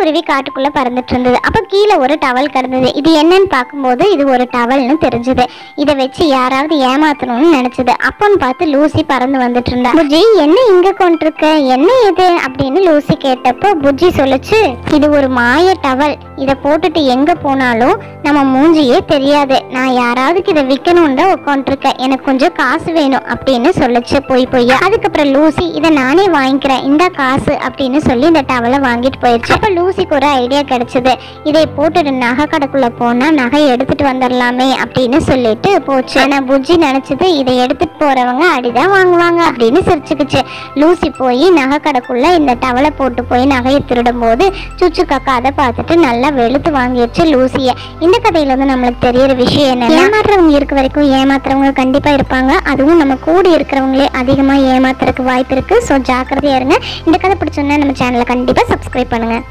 குருவி காட்டுக்குள்ள பறந்துட்டு இருந்தது அப்ப கீழே ஒரு டவல் கிடந்தது இது என்னன்னு பார்க்கும்போது இது ஒரு டவல்னு தெரிஞ்சது இதை வச்சு யாராவது ஏமாத்தணும்னு நினைச்சது அப்போன்னு பார்த்து லூசி பறந்து வந்துட்டு இருந்தா புஜ்ஜி என்ன இங்க கொண்டிருக்க என்ன இது அப்படின்னு லூசி கேட்டப்போ புஜ்ஜி சொல்லுச்சு இது ஒரு மாய டவல் இதை போட்டுட்டு எங்க போனாலும் நம்ம மூஞ்சியே தெரியாது நான் யாராவதுக்கு இதை விற்கணும்னு தான் உட்காந்துருக்கேன் எனக்கு கொஞ்சம் காசு வேணும் அப்படின்னு சொல்லுச்சு போய் போய் அதுக்கப்புறம் லூசி இதை நானே வாங்கிக்கிறேன் இந்த காசு அப்படின்னு சொல்லி இந்த டவலை வாங்கிட்டு போயிடுச்சு அப்ப லூசிக்கு ஒரு ஐடியா கிடைச்சது இதை போட்டுட்டு நகை கடைக்குள்ள போனா நகை எடுத்துட்டு வந்துடலாமே அப்படின்னு சொல்லிட்டு போச்சு ஆனா புஜ்ஜி நினைச்சது இதை எடுத்துட்டு போறவங்க அடிதான் வாங்குவாங்க அப்படின்னு சிரிச்சுக்குச்சு லூசி போய் நகை கடைக்குள்ள இந்த டவலை போட்டு போய் நகையை திருடும் போது சுச்சு கக்கா அதை பார்த்துட்டு நல்லா வெளுத்து வாங்கிடுச்சு லூசிய இந்த கதையில வந்து நம்மளுக்கு தெரியற விஷயம் என்ன ஏமாத்துறவங்க இருக்க வரைக்கும் ஏமாத்துறவங்க கண்டிப்பா இருப்பாங்க அதுவும் நம்ம கூடி இருக்கிறவங்களே அதிகமா ஏமாத்துறதுக்கு வாய்ப்பு இருக்கு ஸோ ஜாக்கிரதையா இருங்க இந்த கதை பிடிச்சோன்னா நம்ம சேனலை கண்டிப்பா சப்ஸ்கிரைப் பண்ணுங்க